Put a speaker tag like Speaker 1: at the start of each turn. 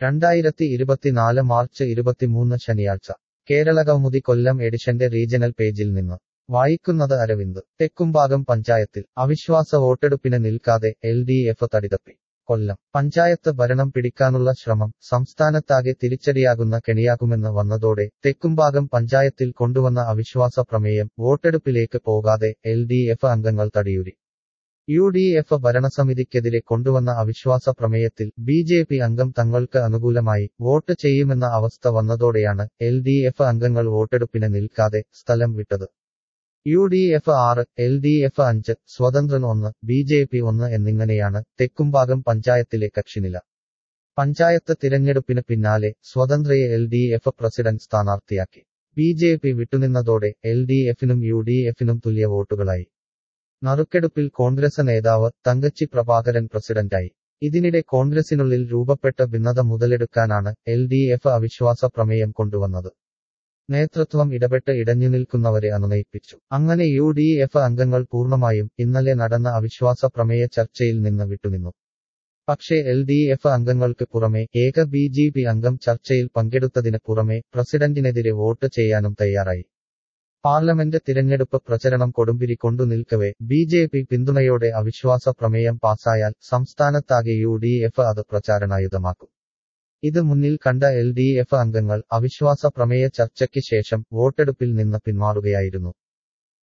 Speaker 1: രണ്ടായിരത്തി ഇരുപത്തിനാല് മാർച്ച് ഇരുപത്തിമൂന്ന് ശനിയാഴ്ച കേരളകൗമുദി കൊല്ലം എഡിഷന്റെ റീജണൽ പേജിൽ നിന്ന് വായിക്കുന്നത് അരവിന്ദ് തെക്കുംഭാഗം പഞ്ചായത്തിൽ അവിശ്വാസ വോട്ടെടുപ്പിന് നിൽക്കാതെ എൽ ഡി എഫ് തടിതപ്പി കൊല്ലം പഞ്ചായത്ത് ഭരണം പിടിക്കാനുള്ള ശ്രമം സംസ്ഥാനത്താകെ തിരിച്ചടിയാകുന്ന കെണിയാകുമെന്ന് വന്നതോടെ തെക്കുംഭാഗം പഞ്ചായത്തിൽ കൊണ്ടുവന്ന അവിശ്വാസ പ്രമേയം വോട്ടെടുപ്പിലേക്ക് പോകാതെ എൽ ഡി എഫ് അംഗങ്ങൾ തടിയൂരി യു ഡി എഫ് ഭരണസമിതിക്കെതിരെ കൊണ്ടുവന്ന അവിശ്വാസ പ്രമേയത്തിൽ ബി ജെ പി അംഗം തങ്ങൾക്ക് അനുകൂലമായി വോട്ട് ചെയ്യുമെന്ന അവസ്ഥ വന്നതോടെയാണ് എൽ ഡി എഫ് അംഗങ്ങൾ വോട്ടെടുപ്പിന് നിൽക്കാതെ സ്ഥലം വിട്ടത് യു ഡി എഫ് ആറ് എൽ ഡി എഫ് അഞ്ച് സ്വതന്ത്രൻ ഒന്ന് ബി ജെ പി ഒന്ന് എന്നിങ്ങനെയാണ് തെക്കുംഭാഗം പഞ്ചായത്തിലെ കക്ഷിനില പഞ്ചായത്ത് തിരഞ്ഞെടുപ്പിന് പിന്നാലെ സ്വതന്ത്രയെ എൽ ഡി എഫ് പ്രസിഡന്റ് സ്ഥാനാർത്ഥിയാക്കി ബി ജെ പി വിട്ടുനിന്നതോടെ എൽ ഡി എഫിനും യു ഡി എഫിനും തുല്യ വോട്ടുകളായി നറുക്കെടുപ്പിൽ കോൺഗ്രസ് നേതാവ് തങ്കച്ചി പ്രഭാകരൻ പ്രസിഡന്റായി ഇതിനിടെ കോൺഗ്രസിനുള്ളിൽ രൂപപ്പെട്ട ഭിന്നത മുതലെടുക്കാനാണ് എൽ ഡി എഫ് അവിശ്വാസ പ്രമേയം കൊണ്ടുവന്നത് നേതൃത്വം ഇടപെട്ട് ഇടഞ്ഞുനിൽക്കുന്നവരെ അനുനയിപ്പിച്ചു അങ്ങനെ യു ഡി എഫ് അംഗങ്ങൾ പൂർണ്ണമായും ഇന്നലെ നടന്ന അവിശ്വാസ പ്രമേയ ചർച്ചയിൽ നിന്ന് വിട്ടുനിന്നു പക്ഷേ എൽ ഡി എഫ് അംഗങ്ങൾക്ക് പുറമെ ഏക ബി ജെ പി അംഗം ചർച്ചയിൽ പങ്കെടുത്തതിന് പുറമെ പ്രസിഡന്റിനെതിരെ വോട്ട് ചെയ്യാനും തയ്യാറായി പാർലമെന്റ് തിരഞ്ഞെടുപ്പ് പ്രചരണം കൊടുമ്പിരി കൊണ്ടു നിൽക്കവെ ബി ജെ പി പിന്തുണയോടെ അവിശ്വാസ പ്രമേയം പാസായാൽ സംസ്ഥാനത്താകെ യു ഡി എഫ് അത് പ്രചാരണായുധമാക്കും ഇത് മുന്നിൽ കണ്ട എൽ ഡി എഫ് അംഗങ്ങൾ അവിശ്വാസ പ്രമേയ ചർച്ചയ്ക്ക് ശേഷം വോട്ടെടുപ്പിൽ നിന്ന് പിന്മാറുകയായിരുന്നു